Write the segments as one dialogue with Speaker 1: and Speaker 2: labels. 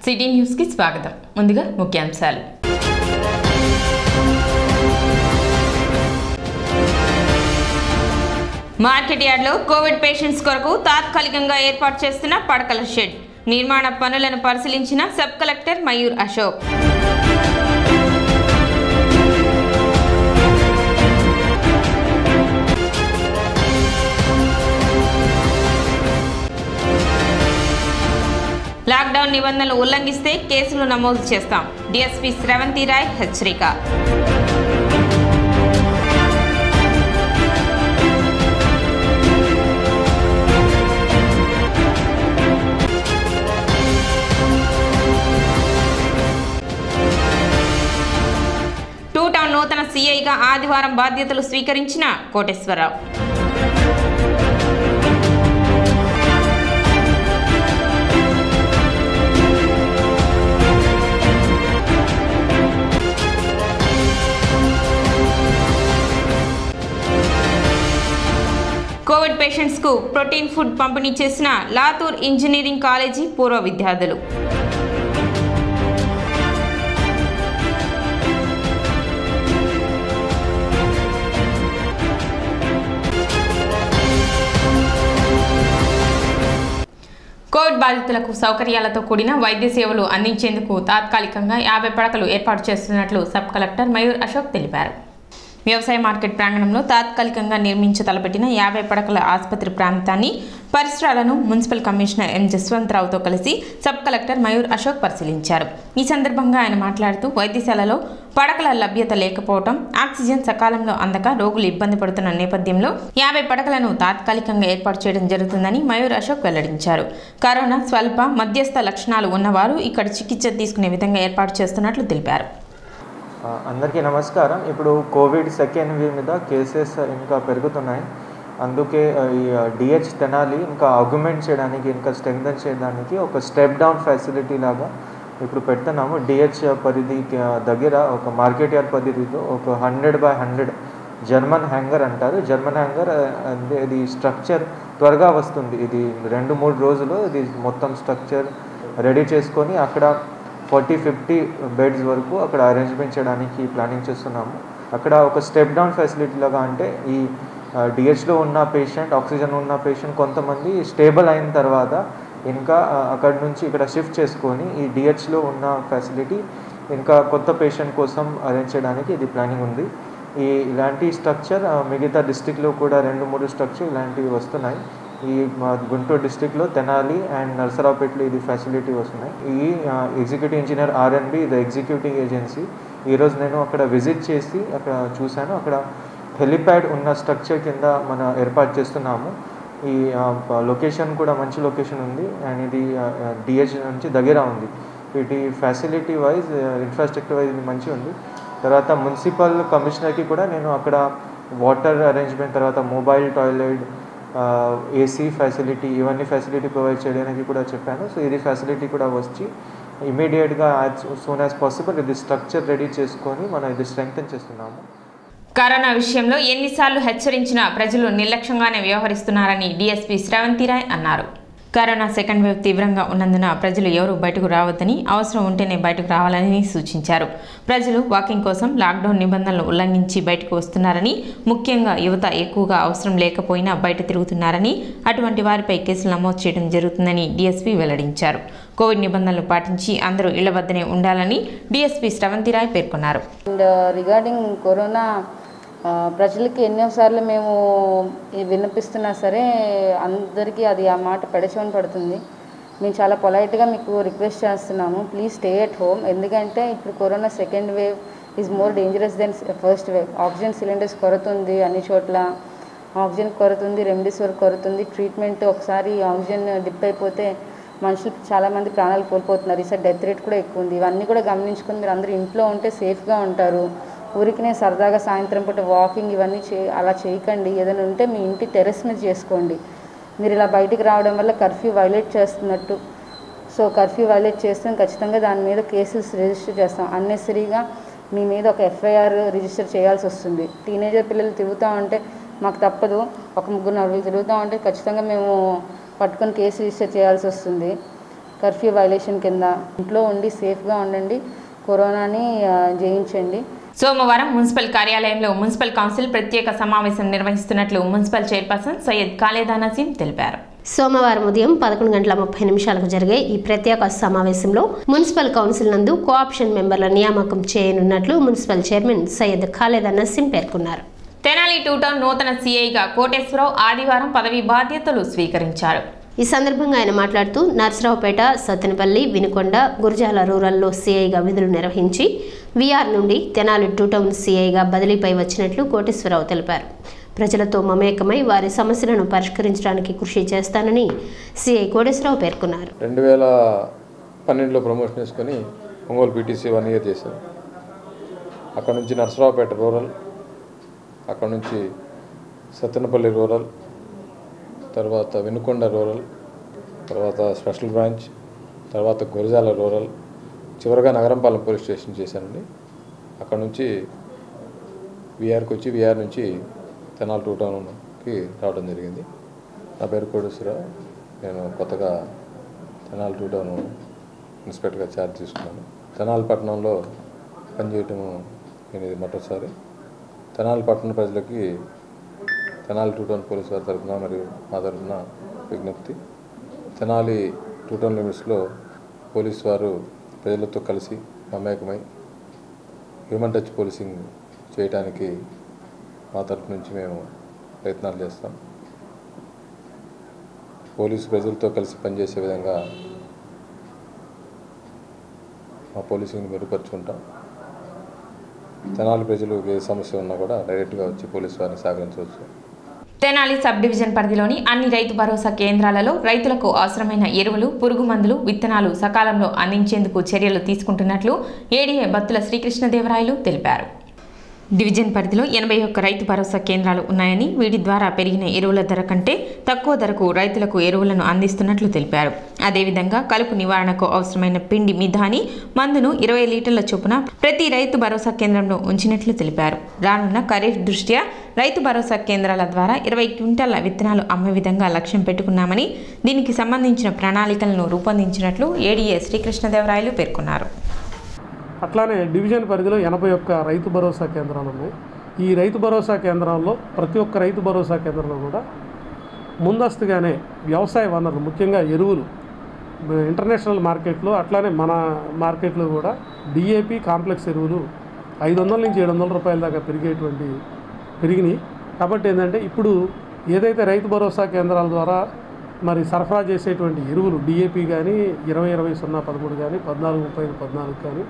Speaker 1: city న్యూస్కి స్వాగతం ముందుగా ముఖ్యాంశాలు మార్కెట్ యార్డ్లో కోవిడ్ పేషెంట్స్ కొరకు తాత్కాలికంగా ఏర్పాటు చేస్తున్న పడకల షెడ్ నిర్మాణ పనులను పరిశీలించిన sub collector Mayur Ashok lockdown నిబంధనలు ఉల్లంఘిస్తే కేసులు నమోదు చేస్తాం డిఎస్పీ శ్రవంతి రాయ్ హెచ్చరిక టూ టౌన్ నూతన సీఐగా ఆదివారం బాధ్యతలు స్వీకరించిన కోటేశ్వరరావు కోవిడ్ పేషెంట్స్కు ప్రోటీన్ ఫుడ్ పంపిణీ చేసిన లాతూర్ ఇంజనీరింగ్ కాలేజీ పూర్వ విద్యార్థులు కోవిడ్ బాధితులకు సౌకర్యాలతో కూడిన వైద్య సేవలు అందించేందుకు తాత్కాలికంగా యాభై పడకలు ఏర్పాటు చేస్తున్నట్లు సబ్ కలెక్టర్ మయూర్ అశోక్ తెలిపారు వ్యవసాయ మార్కెట్ ప్రాంగణంలో తాత్కాలికంగా నిర్మించ తలపెట్టిన యాభై పడకల ఆసుపత్రి ప్రాంతాన్ని పరిసరాలను మున్సిపల్ కమిషనర్ ఎం జస్వంతరావుతో కలిసి సబ్ కలెక్టర్ మయూర్ అశోక్ పరిశీలించారు ఈ సందర్భంగా ఆయన మాట్లాడుతూ వైద్యశాలలో పడకల లభ్యత లేకపోవడం ఆక్సిజన్ సకాలంలో అందక రోగులు ఇబ్బంది పడుతున్న నేపథ్యంలో యాభై పడకలను తాత్కాలికంగా ఏర్పాటు చేయడం జరుగుతుందని మయూర్ అశోక్ వెల్లడించారు కరోనా స్వల్ప మధ్యస్థ లక్షణాలు ఉన్నవారు ఇక్కడ చికిత్స తీసుకునే విధంగా ఏర్పాటు చేస్తున్నట్లు తెలిపారు
Speaker 2: ఆ, అందరికీ నమస్కారం ఇప్పుడు కోవిడ్ సెకండ్ వేవ్ మీద కేసెస్ ఇంకా పెరుగుతున్నాయి అందుకే ఆ, ఈ డిహెచ్ తెనాలి ఇంకా ఆర్గ్యుమెంట్ చేయడానికి ఇంకా స్ట్రెంగ్థన్ చేయడానికి ఒక స్టెప్ డౌన్ ఫెసిలిటీ లాగా ఇప్పుడు పెడుతున్నాము డిహెచ్ పరిధి దగ్గర ఒక మార్కెట్ యార్డ్ పరిధితో ఒక hundred by hundred German hangar అంటారు జర్మన్ హ్యాంగర్ ఇది స్ట్రక్చర్ త్వరగా వస్తుంది ఇది రెండు మూడు రోజులు ఇది మొత్తం స్ట్రక్చర్ రెడీ చేసుకొని అక్కడ ఫార్టీ ఫిఫ్టీ బెడ్స్ వరకు అక్కడ అరేంజ్మెంట్ చేయడానికి ప్లానింగ్ చేస్తున్నాము అక్కడ ఒక స్టెప్ డౌన్ ఫెసిలిటీ లాగా అంటే ఈ డిహెచ్లో ఉన్న పేషెంట్ ఆక్సిజన్ ఉన్న పేషెంట్ కొంతమంది స్టేబుల్ అయిన తర్వాత ఇంకా ఆ, అక్కడ నుంచి ఇక్కడ షిఫ్ట్ చేసుకొని ఈ డిహెచ్లో ఉన్న ఫెసిలిటీ ఇంకా కొత్త పేషెంట్ కోసం అరేంజ్ చేయడానికి ఇది ప్లానింగ్ ఉంది ఈ ఇలాంటి స్ట్రక్చర్ మిగతా డిస్టిక్లో కూడా రెండు మూడు స్ట్రక్చర్ ఇలాంటివి వస్తున్నాయి ఈ మా గుంటూరు డిస్టిక్లో తెనాలి అండ్ నర్సరావుపేటలో ఇది ఫెసిలిటీ వస్తున్నాయి ఈ ఎగ్జిక్యూటివ్ ఇంజనీర్ ఆర్ఎన్బి ఇది ఎగ్జిక్యూటివ్ ఏజెన్సీ ఈరోజు నేను అక్కడ విజిట్ చేసి అక్కడ చూశాను అక్కడ హెలిప్యాడ్ ఉన్న స్ట్రక్చర్ కింద మన ఏర్పాటు చేస్తున్నాము ఈ లొకేషన్ కూడా మంచి లొకేషన్ ఉంది అండ్ ఇది డిహెచ్ నుంచి దగ్గర ఉంది ఇది ఫెసిలిటీ వైజ్ ఇన్ఫ్రాస్ట్రక్చర్ వైజ్ ఇది మంచిగా ఉంది తర్వాత మున్సిపల్ కమిషనర్కి కూడా నేను అక్కడ వాటర్ అరేంజ్మెంట్ తర్వాత మొబైల్ టాయిలెట్ ఏసీ ఫెసిలిటీ ఇవన్నీ ఫెసిలిటీ ప్రొవైడ్ చేయడానికి కూడా చెప్పాను సో ఇది ఫెసిలిటీ కూడా వచ్చి ఇమీడియట్గా యాజ్ సూన్ యాజ్ పాసిబుల్ ఇది స్ట్రక్చర్ రెడీ చేసుకొని మనం ఇది స్ట్రెంగ్తన్ చేస్తున్నాము
Speaker 1: కరోనా విషయంలో ఎన్నిసార్లు హెచ్చరించినా ప్రజలు నిర్లక్ష్యంగానే వ్యవహరిస్తున్నారని డీఎస్పీ శ్రవంతి రాయ్ అన్నారు కరోనా సెకండ్ వేవ్ తీవ్రంగా ఉన్నందున ప్రజలు ఎవరూ బయటకు రావద్దని అవసరం ఉంటేనే బయటకు రావాలని సూచించారు ప్రజలు వాకింగ్ కోసం లాక్డౌన్ నిబంధనలు ఉల్లంఘించి బయటకు వస్తున్నారని ముఖ్యంగా యువత ఎక్కువగా అవసరం లేకపోయినా బయట తిరుగుతున్నారని అటువంటి వారిపై కేసులు నమోదు చేయడం జరుగుతుందని డీఎస్పీ వెల్లడించారు కోవిడ్ నిబంధనలు పాటించి అందరూ ఇళ్ల వద్దనే ఉండాలని డీఎస్పీ శ్రవంతి రాయ్ పేర్కొన్నారు
Speaker 3: అండ్ రిగార్డింగ్ కరోనా ఆ, ప్రజలకి ఎన్నోసార్లు మేము ఈ విన్నపిస్తున్నా సరే అందరికీ అది ఆ మాట పెడచమని పడుతుంది మేము చాలా పొలైట్గా మీకు రిక్వెస్ట్ చేస్తున్నాము ప్లీజ్ స్టే ఎట్ హోమ్ ఎందుకంటే ఇప్పుడు corona second wave is more dangerous than first wave oxygen cylinders కొరత ఉంది అన్ని చోట్ల ఆక్సిజన్ కొరత ఉంది రెమ్డెసివిర్ కొరత ఉంది ట్రీట్మెంట్ ఒకసారి ఆక్సిజన్ డిప్ అయిపోతే మనుషులు చాలామంది ప్రాణాలు కోల్పోతున్నారు ఈసారి డెత్ రేట్ కూడా ఎక్కువ ఉంది ఇవన్నీ కూడా గమనించుకొని మీరు అందరూ ఇంట్లో ఉంటే సేఫ్గా ఉంటారు ఊరికినే సరదాగా సాయంత్రం పూట వాకింగ్ ఇవన్నీ చే అలా చేయకండి ఏదైనా ఉంటే మీ ఇంటి టెర్రస్ మీద చేసుకోండి మీరు ఇలా బయటికి రావడం వల్ల కర్ఫ్యూ వైలేట్ చేస్తున్నట్టు సో కర్ఫ్యూ వైలేట్ చేస్తే ఖచ్చితంగా దాని మీద కేసెస్ రిజిస్టర్ చేస్తాం అన్నెసరీగా మీ మీద ఒక ఎఫ్ఐఆర్ రిజిస్టర్ చేయాల్సి వస్తుంది టీనేజర్ పిల్లలు తిరుగుతూ ఉంటే మాకు తప్పదు ఒక ముగ్గురు నలుగురు తిరుగుతూ ఉంటే ఖచ్చితంగా మేము పట్టుకొని కేసు రిజిస్టర్ చేయాల్సి వస్తుంది కర్ఫ్యూ వైలేషన్ కింద ఇంట్లో ఉండి సేఫ్గా ఉండండి కరోనాని ఆ, జయించండి
Speaker 1: సోమవారం మున్సిపల్ కార్యాలయంలో మున్సిపల్ కౌన్సిల్ ప్రత్యేక సమావేశం నిర్వహిస్తున్నట్లు మున్సిపల్ చైర్పర్సన్ సయ్యద్ ఖాలేదా నసీం తెలిపారు
Speaker 4: సోమవారం ఉదయం పదకొండు గంటల ముప్పై నిమిషాలకు జరిగే ఈ ప్రత్యేక సమావేశంలో మున్సిపల్ కౌన్సిల్ నందు కోఆప్షన్ మెంబర్ల నియామకం చేయనున్నట్లు మున్సిపల్ చైర్మన్ సయ్యద్ ఖాలేదా నసీం పేర్కొన్నారు
Speaker 1: తెనాలి టూ టౌన్ నూతన సీఐగా కోటేశ్వరరావు ఆదివారం పదవి బాధ్యతలు స్వీకరించారు
Speaker 4: ఈ సందర్భంగా ఆయన మాట్లాడుతూ నర్సరావుపేట సత్తెనపల్లి వినుకొండ గురజాల రూరల్లో సీఐగా విధులు నిర్వహించి విఆర్ నుండి తెనాలి టూ టౌన్ సీఐగా బదిలీపై వచ్చినట్లు కోటేశ్వరరావు తెలిపారు ప్రజలతో మమేకమై వారి సమస్యలను పరిష్కరించడానికి కృషి చేస్తానని సీఐ కోటేశ్వరరావు పేర్కొన్నారు
Speaker 5: రెండు వేల పన్నెండులో ప్రమోషన్ వేసుకొని ఒంగోలు పీటీసీ వన్ ఇయర్ చేశాను అక్కడ నుంచి నర్సరావుపేట రూరల్ అక్కడ నుంచి సత్తెనపల్లి రూరల్ తర్వాత వినుకొండ రూరల్ తర్వాత స్పెషల్ బ్రాంచ్ తర్వాత గురజాల రూరల్ చివరగా నగరంపాలెం పోలీస్ స్టేషన్ చేశానండి అక్కడ నుంచి విఆర్కి వచ్చి విఆర్ నుంచి తెనాలి టూ టౌన్కి రావడం జరిగింది నా పేరు కోటేశ్వరరావు నేను కొత్తగా తెనాలి టూ టౌన్ ఇన్స్పెక్టర్గా ఛార్జ్ తీసుకున్నాను తెనాలి పట్టణంలో పనిచేయటం నేను ఇది మొదటిసారి తెనాలి పట్టణ ప్రజలకి తెనాలి టూ టౌన్ పోలీస్ వారి తరఫున మరియు మా తరఫున విజ్ఞప్తి తెనాలి టూ టౌన్ లిమిట్స్లో పోలీస్ వారు ప్రజలతో కలిసి మమేకమై హ్యూమన్ టచ్ పోలీసింగ్ చేయడానికి మా తరపు నుంచి మేము ప్రయత్నాలు చేస్తాం పోలీసు ప్రజలతో కలిసి పనిచేసే విధంగా మా పోలీసింగ్ని మెరుగుపరుచుకుంటాం తెనాలి ప్రజలు ఏ సమస్య ఉన్నా కూడా డైరెక్ట్గా వచ్చి పోలీసు వారిని సహకరించవచ్చు
Speaker 1: తెనాలి సబ్ డివిజన్ పరిధిలోని అన్ని రైతు భరోసా కేంద్రాలలో రైతులకు అవసరమైన ఎరువులు పురుగు మందులు విత్తనాలు సకాలంలో అందించేందుకు చర్యలు తీసుకుంటున్నట్లు ఏడీఏ బత్తుల శ్రీకృష్ణదేవరాయలు తెలిపారు డివిజన్ పరిధిలో ఎనభై ఒక్క రైతు భరోసా కేంద్రాలు ఉన్నాయని వీటి ద్వారా పెరిగిన ఎరువుల ధర కంటే తక్కువ ధరకు రైతులకు ఎరువులను అందిస్తున్నట్లు తెలిపారు అదేవిధంగా కలుపు నివారణకు అవసరమైన పిండి మిధాని మందును ఇరవై లీటర్ల చొప్పున ప్రతి రైతు భరోసా కేంద్రంలో ఉంచినట్లు తెలిపారు రానున్న ఖరీఫ్ దృష్ట్యా రైతు భరోసా కేంద్రాల ద్వారా ఇరవై క్వింటాల విత్తనాలు అమ్మే విధంగా లక్ష్యం పెట్టుకున్నామని దీనికి సంబంధించిన ప్రణాళికలను రూపొందించినట్లు ఏడీఏ శ్రీకృష్ణదేవరాయలు పేర్కొన్నారు
Speaker 6: అట్లానే డివిజన్ పరిధిలో ఎనభై ఒక్క రైతు భరోసా కేంద్రాలు ఉన్నాయి ఈ రైతు భరోసా కేంద్రాల్లో ప్రతి ఒక్క రైతు భరోసా కేంద్రంలో కూడా ముందస్తుగానే వ్యవసాయ వనరులు ముఖ్యంగా ఎరువులు ఇంటర్నేషనల్ మార్కెట్లో అట్లానే మన మార్కెట్లో కూడా డిఏపి కాంప్లెక్స్ ఎరువులు ఐదు వందల నుంచి ఏడు వందల రూపాయల దాకా పెరిగేటువంటి పెరిగినాయి కాబట్టి ఏంటంటే ఇప్పుడు ఏదైతే రైతు భరోసా కేంద్రాల ద్వారా మరి సరఫరా చేసేటువంటి ఎరువులు డిఏపి కానీ ఇరవై ఇరవై సున్నా పదమూడు కానీ పద్నాలుగు ముప్పై ఐదు పద్నాలుగు కానీ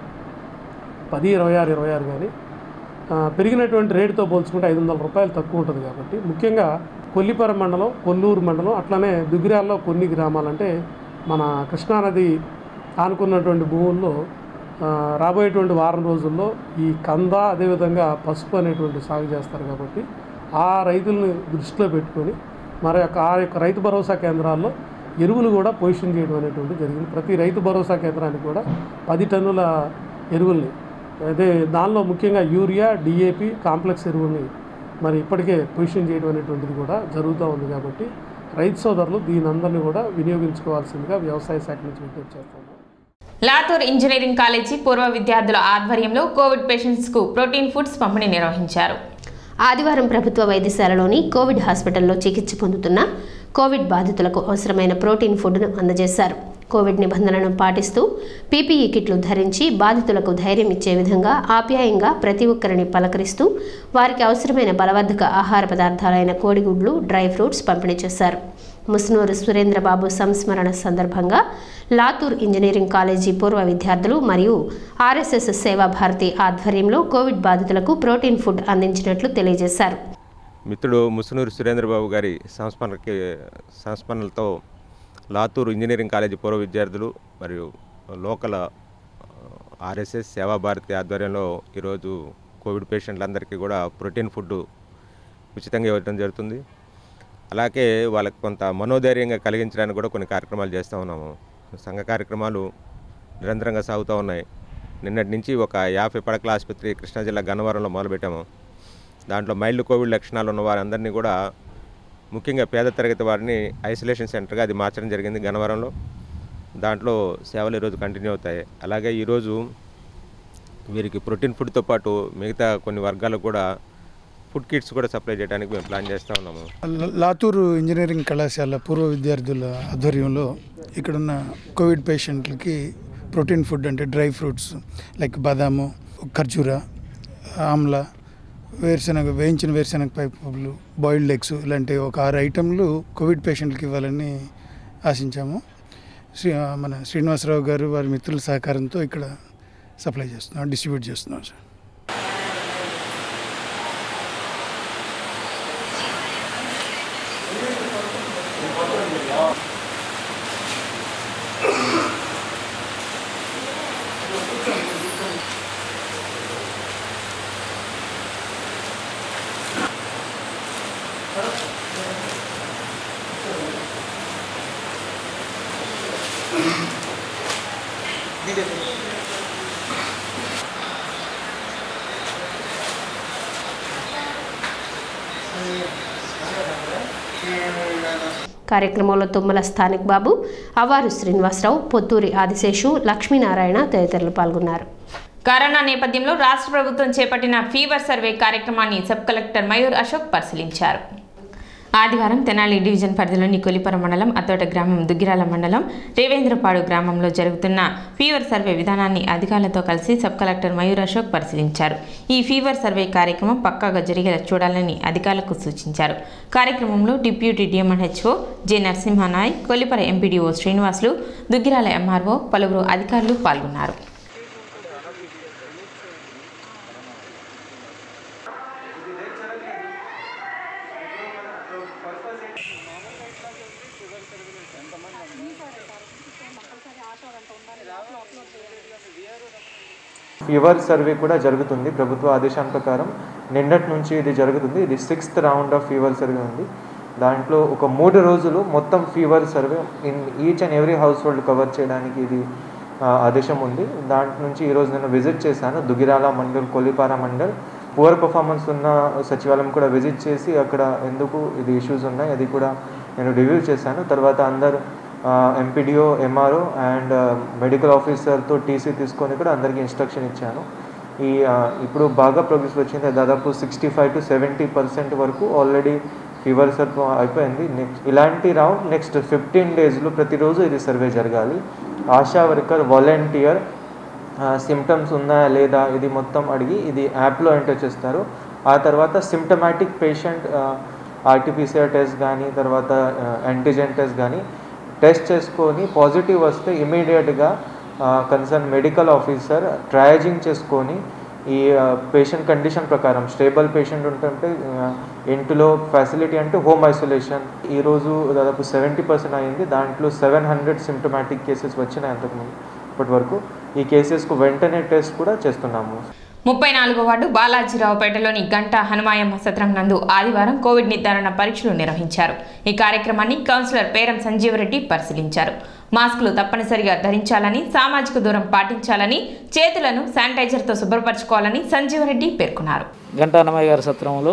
Speaker 6: పది ఇరవై ఆరు ఇరవై ఆరు కానీ ఆ, పెరిగినటువంటి రేటుతో పోల్చుకుంటే ఐదు వందల రూపాయలు తక్కువ ఉంటుంది కాబట్టి ముఖ్యంగా కొల్లిపర మండలం కొల్లూరు మండలం అట్లానే దుగ్గిరాల్లో కొన్ని గ్రామాలు అంటే మన కృష్ణానది ఆనుకున్నటువంటి భూముల్లో ఆ, రాబోయేటువంటి వారం రోజుల్లో ఈ కంద అదేవిధంగా పసుపు అనేటువంటి సాగు చేస్తారు కాబట్టి ఆ రైతుల్ని దృష్టిలో పెట్టుకొని మరి యొక్క ఆ యొక్క రైతు భరోసా కేంద్రాల్లో ఎరువులు కూడా పొజిషన్ చేయడం అనేటువంటి జరిగింది ప్రతి రైతు భరోసా కేంద్రానికి కూడా పది టన్నుల ఎరువుల్ని అదే దానిలో ముఖ్యంగా యూరియా డిఏపి కాంప్లెక్స్ ఎరువుల్ని మరి ఇప్పటికే పొజిషన్ చేయడం అనేటువంటిది కూడా జరుగుతూ ఉంది కాబట్టి రైతు సోదరులు దీని అందరినీ కూడా వినియోగించుకోవాల్సిందిగా వ్యవసాయ శాఖ నుంచి విజ్ఞప్తి చేస్తున్నాం
Speaker 1: లాతూర్ ఇంజనీరింగ్ కాలేజీ పూర్వ విద్యార్థుల ఆధ్వర్యంలో కోవిడ్ పేషెంట్స్కు ప్రోటీన్ ఫుడ్స్ పంపిణీ నిర్వహించారు
Speaker 4: ఆదివారం ప్రభుత్వ వైద్యశాలలోని కోవిడ్ హాస్పిటల్లో చికిత్స పొందుతున్న కోవిడ్ బాధితులకు అవసరమైన ప్రోటీన్ ఫుడ్ను అందజేశారు కోవిడ్ నిబంధనలను పాటిస్తూ పీపీఈ కిట్లు ధరించి బాధితులకు ధైర్యం ఇచ్చే విధంగా ఆప్యాయంగా ప్రతి ఒక్కరిని పలకరిస్తూ వారికి అవసరమైన బలవర్ధక ఆహార పదార్థాలైన కోడిగుడ్లు డ్రై ఫ్రూట్స్ పంపిణీ చేశారు ముస్నూరు సురేంద్రబాబు సంస్మరణ సందర్భంగా లాతూర్ ఇంజనీరింగ్ కాలేజీ పూర్వ విద్యార్థులు మరియు ఆర్ఎస్ఎస్ సేవా భారతి ఆధ్వర్యంలో కోవిడ్ బాధితులకు ప్రోటీన్ ఫుడ్ అందించినట్లు తెలియజేశారు
Speaker 7: మిత్రుడు ముసునూరు సురేంద్రబాబు గారి సంస్మరణకి సంస్మరణలతో లాతూరు ఇంజనీరింగ్ కాలేజీ పూర్వ విద్యార్థులు మరియు లోకల్ ఆర్ఎస్ఎస్ సేవా భారతి ఆధ్వర్యంలో ఈరోజు కోవిడ్ పేషెంట్లందరికీ కూడా ప్రోటీన్ ఫుడ్ ఉచితంగా ఇవ్వడం జరుగుతుంది అలాగే వాళ్ళకి కొంత మనోధైర్యంగా కలిగించడానికి కూడా కొన్ని కార్యక్రమాలు చేస్తూ ఉన్నాము సంఘ కార్యక్రమాలు నిరంతరంగా సాగుతూ ఉన్నాయి నిన్నటి నుంచి ఒక యాభై పడకల ఆసుపత్రి కృష్ణా జిల్లా గన్నవరంలో మొదలుపెట్టాము దాంట్లో మైల్డ్ కోవిడ్ లక్షణాలు ఉన్న వారందరినీ కూడా ముఖ్యంగా పేద తరగతి వారిని ఐసోలేషన్ సెంటర్గా అది మార్చడం జరిగింది గన్నవరంలో దాంట్లో సేవలు ఈరోజు కంటిన్యూ అవుతాయి అలాగే ఈరోజు వీరికి ప్రోటీన్ ఫుడ్తో పాటు మిగతా కొన్ని వర్గాలకు కూడా ఫుడ్ కిట్స్ కూడా సప్లై చేయడానికి మేము ప్లాన్ చేస్తూ ఉన్నాము
Speaker 8: ల- లాతూరు ఇంజనీరింగ్ కళాశాల పూర్వ విద్యార్థుల ఆధ్వర్యంలో ఇక్కడున్న కోవిడ్ పేషెంట్లకి ప్రోటీన్ ఫుడ్ అంటే డ్రై ఫ్రూట్స్ లైక్ బాదాము ఖర్జూర ఆమ్ల వేరుశనగ వేయించిన వేరుశనగ పైపులు బాయిల్డ్ ఎగ్స్ ఇలాంటి ఒక ఆరు ఐటెంలు కోవిడ్ పేషెంట్లకి ఇవ్వాలని ఆశించాము శ్రీ మన శ్రీనివాసరావు గారు వారి మిత్రుల సహకారంతో ఇక్కడ సప్లై చేస్తున్నాం డిస్ట్రిబ్యూట్ చేస్తున్నాం సార్
Speaker 4: కార్యక్రమంలో తుమ్మల స్థానిక్ బాబు అవారు శ్రీనివాసరావు పొత్తూరి ఆదిశేషు లక్ష్మీనారాయణ తదితరులు పాల్గొన్నారు
Speaker 1: కరోనా నేపథ్యంలో రాష్ట్ర ప్రభుత్వం చేపట్టిన ఫీవర్ సర్వే కార్యక్రమాన్ని సబ్ కలెక్టర్ మయూర్ అశోక్ పరిశీలించారు ఆదివారం తెనాలి డివిజన్ పరిధిలోని కొలిపర మండలం అత్తోట గ్రామం దుగ్గిరాల మండలం రేవేంద్రపాడు గ్రామంలో జరుగుతున్న ఫీవర్ సర్వే విధానాన్ని అధికారులతో కలిసి సబ్ కలెక్టర్ మయూర్ అశోక్ పరిశీలించారు ఈ ఫీవర్ సర్వే కార్యక్రమం పక్కాగా జరిగేలా చూడాలని అధికారులకు సూచించారు కార్యక్రమంలో deputy DMHO J Narasimhanayak Kolipara MPDO Srinivasulu Duggirala MRO పలువురు అధికారులు పాల్గొన్నారు
Speaker 2: ఫీవర్ సర్వే కూడా జరుగుతుంది ప్రభుత్వ ఆదేశాల ప్రకారం నిన్నటి నుంచి ఇది జరుగుతుంది ఇది sixth round of fever survey ఉంది దాంట్లో ఒక మూడు రోజులు మొత్తం fever survey in each and every household cover చేయడానికి ఇది ఆ, ఆదేశం ఉంది దాంట్ నుంచి ఈరోజు నేను విజిట్ చేశాను దుగిరాల మండల్ కొలిపార మండల్ పువర్ పర్ఫార్మెన్స్ ఉన్న సచివాలయం కూడా విజిట్ చేసి అక్కడ ఎందుకు ఇది ఇష్యూస్ ఉన్నాయి అది కూడా నేను రివ్యూ చేశాను తర్వాత అందరు ఎంపీడీఓ ఎంఆర్ఓ అండ్ మెడికల్ ఆఫీసర్తో టీసీ తీసుకొని కూడా అందరికీ ఇన్స్ట్రక్షన్ ఇచ్చాను ఈ ఆ, ఇప్పుడు బాగా ప్రోగ్రెస్ వచ్చింది దాదాపు sixty five to seventy percent వరకు ఆల్రెడీ ఫీవర్ సర్వ్ అయిపోయింది నెక్స్ట్ ఇలాంటి రౌండ్ నెక్స్ట్ ఫిఫ్టీన్ డేస్లో ప్రతిరోజు ఇది సర్వే జరగాలి ఆశా వర్కర్ వాలంటీర్ సిమ్టమ్స్ ఉన్నాయా లేదా ఇది మొత్తం అడిగి ఇది యాప్లో ఎంటర్ చేస్తారు ఆ తర్వాత సిమ్టమాటిక్ పేషెంట్ ఆర్టీపీసీఆర్ టెస్ట్ కానీ తర్వాత యాంటీజెన్ టెస్ట్ కానీ టెస్ట్ చేసుకొని పాజిటివ్ వస్తే ఇమీడియట్గా కన్సర్న్ మెడికల్ ఆఫీసర్ ట్రయాజింగ్ చేసుకొని ఈ పేషెంట్ కండిషన్ ప్రకారం స్టేబుల్ పేషెంట్ ఉంటుంటే ఆ, ఇంటిలో ఫెసిలిటీ అంటే హోమ్ ఐసోలేషన్ ఈరోజు దాదాపు సెవెంటీ పర్సెంట్ అయింది దాంట్లో సెవెన్ హండ్రెడ్ సిమ్టమాటిక్ కేసెస్ వచ్చినాయి అంతకుముందు ఇప్పటి వరకు ఈ కేసెస్కు వెంటనే టెస్ట్ కూడా చేస్తున్నాము
Speaker 1: ముప్పై నాలుగో వార్డు బాలాజీరావుపేటలోని గంట హనుమాయమ్మ సత్రం నందు ఆదివారం కోవిడ్ నిర్ధారణ పరీక్షలు నిర్వహించారు ఈ కార్యక్రమాన్ని కౌన్సిలర్ పేరం సంజీవరెడ్డి పరిశీలించారు మాస్కులు తప్పనిసరిగా ధరించాలని సామాజిక దూరం పాటించాలని చేతులను శానిటైజర్తో శుభ్రపరచుకోవాలని సంజీవరెడ్డి పేర్కొన్నారు
Speaker 9: గంటానమయ్య గారి సత్రంలో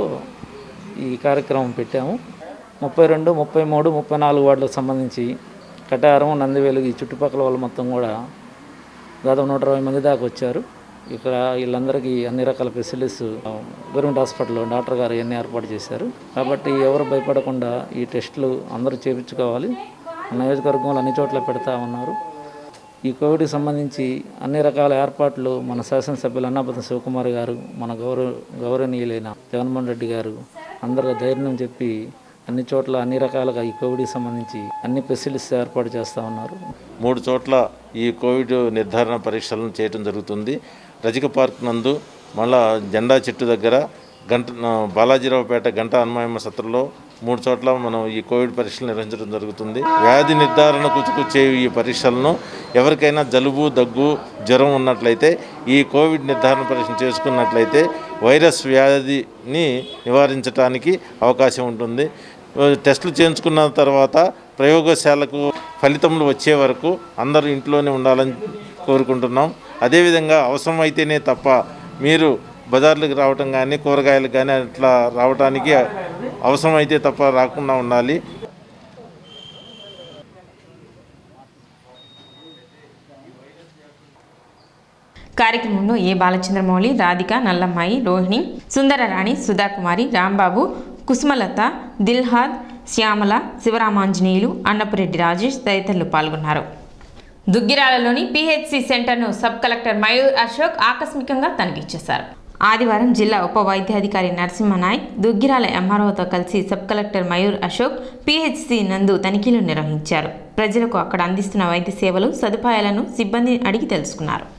Speaker 9: ఈ కార్యక్రమం పెట్టాము ముప్పై రెండు ముప్పై మూడు ముప్పై నాలుగు వార్డులకు సంబంధించి కటారం నందివేలు ఈ చుట్టుపక్కల వాళ్ళు మొత్తం కూడా దాదాపు నూట ఇరవై మంది దాకా వచ్చారు ఇక్కడ వీళ్ళందరికీ అన్ని రకాల ఫెసిలిటీస్ గవర్నమెంట్ హాస్పిటల్లో డాక్టర్ గారు ఇవన్నీ ఏర్పాటు చేశారు కాబట్టి ఎవరు భయపడకుండా ఈ టెస్టులు అందరూ చేయించుకోవాలి నియోజకవర్గంలో అన్ని చోట్ల పెడతా ఉన్నారు ఈ కోవిడ్కి సంబంధించి అన్ని రకాల ఏర్పాట్లు మన శాసనసభ్యులు అన్నాపతి శివకుమార్ గారు మన గౌరవ గౌరవనీయులైన జగన్మోహన్ రెడ్డి గారు అందరూ ధైర్యం చెప్పి అన్ని చోట్ల అన్ని రకాలుగా ఈ కోవిడ్కి సంబంధించి అన్ని ఫెసిలిటీస్ ఏర్పాటు చేస్తూ ఉన్నారు
Speaker 10: మూడు చోట్ల ఈ కోవిడ్ నిర్ధారణ పరీక్షలను చేయడం జరుగుతుంది రజిక పార్క్ నందు మళ్ళా జెండా చెట్టు దగ్గర గంట బాలాజీరావుపేట గంట హనుమాయమ్మ సత్రంలో మూడు చోట్ల మనం ఈ కోవిడ్ పరీక్షలు నిర్వహించడం జరుగుతుంది వ్యాధి నిర్ధారణకు వచ్చే ఈ పరీక్షలను ఎవరికైనా జలుబు దగ్గు జ్వరం ఉన్నట్లయితే ఈ కోవిడ్ నిర్ధారణ పరీక్ష చేసుకున్నట్లయితే వైరస్ వ్యాధిని నివారించడానికి అవకాశం ఉంటుంది టెస్టులు చేయించుకున్న తర్వాత ప్రయోగశాలకు ఫలితములు వచ్చే వరకు అందరూ ఇంట్లోనే ఉండాలని కోరుకుంటున్నాం అదేవిధంగా అవసరమైతేనే తప్ప మీరు బజార్లకు రావటం కానీ కూరగాయలకు కానీ అట్లా రావడానికి అవసరమైతే తప్ప రాకుండా ఉండాలి
Speaker 1: కార్యక్రమంలో ఏ బాలచంద్రమౌళి రాధిక నల్లమ్మాయి రోహిణి సుందరరాణి సుధాకుమారి రాంబాబు కుసుమలత దిల్హాద్ శ్యామల శివరామాంజనేయులు అన్నపురెడ్డి రాజేష్ తదితరులు పాల్గొన్నారు దుగ్గిరాలలోని పిహెచ్సి సెంటర్ను సబ్ కలెక్టర్ మయూర్ అశోక్ ఆకస్మికంగా తనిఖీ చేశారు ఆదివారం జిల్లా ఉప వైద్యాధికారి నరసింహనాయక్ దుగ్గిరాల ఎంఆర్ఓతో కలిసి sub collector Mayur Ashok PHC నందు తనిఖీలు నిర్వహించారు ప్రజలకు అక్కడ అందిస్తున్న వైద్య సేవలు సదుపాయాలను సిబ్బందిని అడిగి తెలుసుకున్నారు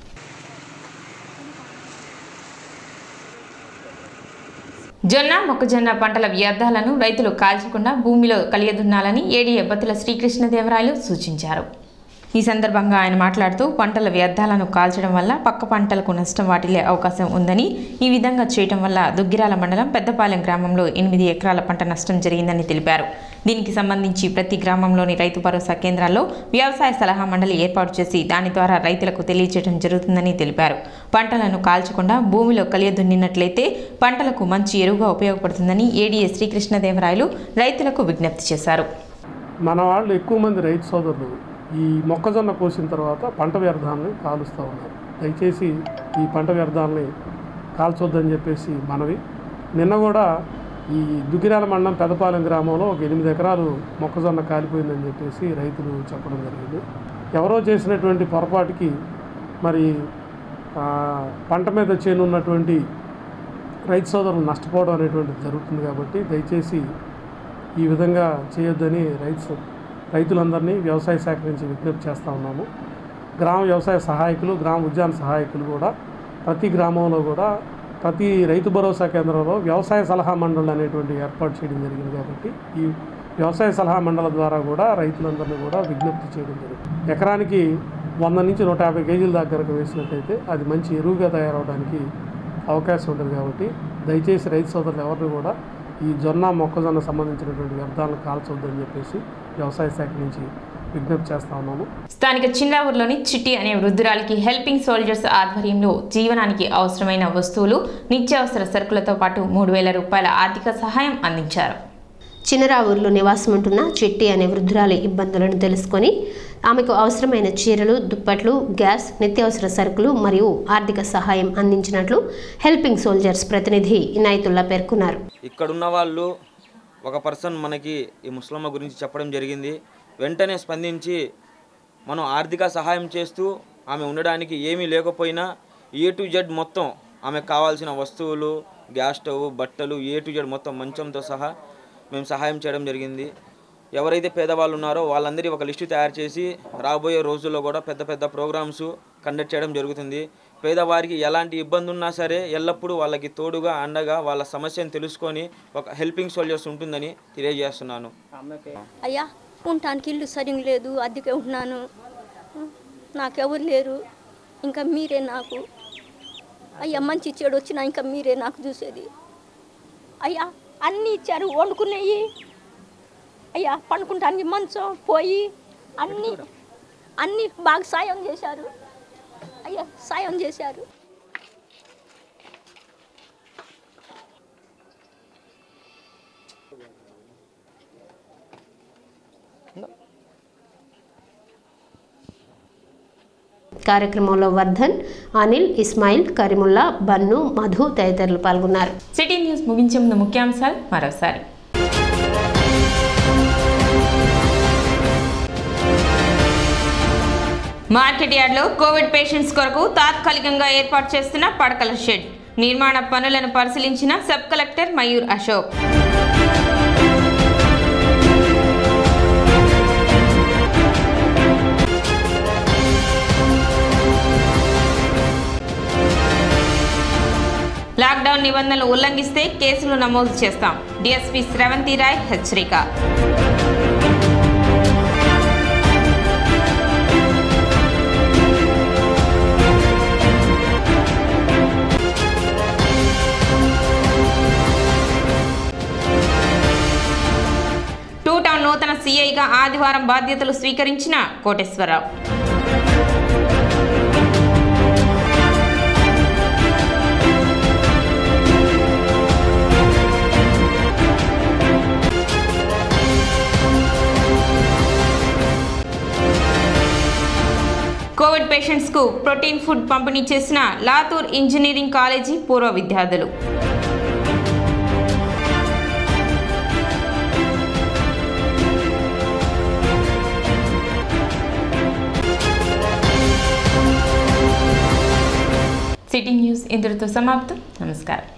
Speaker 1: జొన్న మొక్కజొన్న పంటల వ్యర్థాలను రైతులు కాల్చకుండా భూమిలో కలియదున్నాలని ఏడీఏ బత్తుల శ్రీకృష్ణదేవరాయలు సూచించారు ఈ సందర్భంగా ఆయన మాట్లాడుతూ పంటల వ్యర్థాలను కాల్చడం వల్ల పక్క పంటలకు నష్టం వాటిల్లే అవకాశం ఉందని ఈ విధంగా చేయటం వల్ల దుగ్గిరాల మండలం పెద్దపాలెం గ్రామంలో ఎనిమిది ఎకరాల పంట నష్టం జరిగిందని తెలిపారు దీనికి సంబంధించి ప్రతి గ్రామంలోని రైతు భరోసా కేంద్రాల్లో వ్యవసాయ సలహా మండలి ఏర్పాటు చేసి దాని ద్వారా రైతులకు తెలియజేయడం జరుగుతుందని తెలిపారు పంటలను కాల్చకుండా భూమిలో కలియదున్నినట్లయితే పంటలకు మంచి ఎరువుగా ఉపయోగపడుతుందని ఏడీఏ శ్రీకృష్ణదేవరాయలు రైతులకు విజ్ఞప్తి చేశారు
Speaker 6: మన వాళ్ళు ఎక్కువ మంది రైతు సోదరులు ఈ మొక్కజొన్న కోసిన తర్వాత పంట వ్యర్థాలని కాలుస్తూ ఉన్నారు దయచేసి ఈ పంట వ్యర్థాలని కాల్చొద్దని చెప్పేసి మనవి నిన్న కూడా ఈ దుగ్గిరాల మండలం పెదపాలెం గ్రామంలో ఒక ఎనిమిది ఎకరాలు మొక్కజొన్న కాలిపోయిందని చెప్పేసి రైతులు చెప్పడం జరిగింది ఎవరో చేసినటువంటి పొరపాటుకి మరి ఆ, పంట మీద చేనున్నటువంటి రైతు సోదరులు నష్టపోవడం అనేటువంటిది జరుగుతుంది కాబట్టి దయచేసి ఈ విధంగా చేయొద్దని రైతు రైతులందరినీ వ్యవసాయ శాఖ నుంచి విజ్ఞప్తి చేస్తూ ఉన్నాము గ్రామ వ్యవసాయ సహాయకులు గ్రామ ఉద్యాన సహాయకులు కూడా ప్రతి గ్రామంలో కూడా ప్రతి రైతు భరోసా కేంద్రంలో వ్యవసాయ సలహా మండలి అనేటువంటి ఏర్పాటు చేయడం జరిగింది కాబట్టి ఈ వ్యవసాయ సలహా మండలి ద్వారా కూడా రైతులందరినీ కూడా విజ్ఞప్తి చేయడం జరిగింది ఎకరానికి వంద నుంచి నూట యాభై కేజీల దగ్గరకు వేసినట్టయితే అది మంచి ఎరువుగా తయారవడానికి అవకాశం ఉంటుంది కాబట్టి దయచేసి రైతు సోదరులు ఎవరిని కూడా ఈ జొన్న మొక్కజొన్న సంబంధించినటువంటి వ్యర్థాలను కాల్చొద్దని చెప్పేసి వ్యవసాయ శాఖ నుంచి విజ్ఞప్తి చేస్తా ఉన్నాము
Speaker 1: స్థానిక చిన్నావూరులోని చిట్టి అనే వృద్ధురాలికి హెల్పింగ్ సోల్జర్స్ ఆధ్వర్యంలో జీవనానికి అవసరమైన వస్తువులు నిత్యావసర సరుకులతో పాటు మూడు వేల రూపాయల ఆర్థిక సహాయం అందించారు
Speaker 4: చిన్నరావూరులో నివాసం ఉంటున్న చిట్టి అనే వృద్ధురాలి ఇబ్బందులను తెలుసుకొని ఆమెకు అవసరమైన చీరలు దుప్పట్లు గ్యాస్ నిత్యావసర సరుకులు మరియు ఆర్థిక సహాయం అందించినట్లు హెల్పింగ్ సోల్జర్స్ ప్రతినిధి ఇనాయతుల్లా పేర్కొన్నారు
Speaker 11: ఇక్కడున్న వాళ్ళు ఒక పర్సన్ మనకి ఈ ముస్లమ్మ గురించి చెప్పడం జరిగింది వెంటనే స్పందించి మనం ఆర్థిక సహాయం చేస్తూ ఆమె ఉండడానికి ఏమీ లేకపోయినా ఏ టు జెడ్ మొత్తం ఆమెకు కావాల్సిన వస్తువులు గ్యాస్ స్టవ్ బట్టలు ఏ టు జెడ్ మొత్తం మంచంతో సహా మేము సహాయం చేయడం జరిగింది ఎవరైతే పేదవాళ్ళు ఉన్నారో వాళ్ళందరి ఒక లిస్టు తయారు చేసి రాబోయే రోజుల్లో కూడా పెద్ద పెద్ద ప్రోగ్రామ్స్ కండక్ట్ చేయడం జరుగుతుంది పేదవారికి ఎలాంటి ఇబ్బంది ఉన్నా సరే ఎల్లప్పుడూ వాళ్ళకి తోడుగా అండగా వాళ్ళ సమస్యను తెలుసుకొని ఒక హెల్పింగ్ సోల్జర్స్ ఉంటుందని తెలియజేస్తున్నాను
Speaker 12: అయ్యా ఉండటానికి ఇల్లు సరిగ్గా లేదు అద్దెకే ఉంటున్నాను నాకెవరు లేరు ఇంకా మీరే నాకు అయ్యా మంచి చెడు వచ్చినా ఇంకా మీరే నాకు చూసేది అయ్యా అన్నీ ఇచ్చారు వండుకునేవి అయ్యా పండుకుంటానికి మంచం పోయి అన్నీ అన్నీ బాగా సాయం చేశారు అయ్యా సాయం చేశారు
Speaker 4: కార్యక్రమంలో వర్ధన్ అనిల్ ఇస్మాయిల్ కరీముల్లా బన్ను మధు తదితరులు పాల్గొన్నారు
Speaker 1: సిటీ న్యూస్ ముగించే ముందు ముఖ్యాంశాలు మరోసారి మార్కెట్ యార్డ్లో కోవిడ్ పేషెంట్స్ కొరకు తాత్కాలికంగా ఏర్పాటు చేస్తున్న పడకల షెడ్ నిర్మాణ పనులను పరిశీలించిన sub collector Mayur Ashok lockdown నిబంధనలు ఉల్లంఘిస్తే కేసులు నమోదు చేస్తాం డిఎస్పీ శ్రవంతి రాయ్ హెచ్చరిక టూ టౌన్ నూతన సీఐగా ఆదివారం బాధ్యతలు స్వీకరించిన కోటేశ్వరరావు కోవిడ్ పేషెంట్స్కు ప్రోటీన్ ఫుడ్ పంపిణీ చేసిన లాతూర్ ఇంజనీరింగ్ కాలేజీ పూర్వ విద్యార్థులు సిటీ న్యూస్ ఇంతటితో సమాప్తం నమస్కారం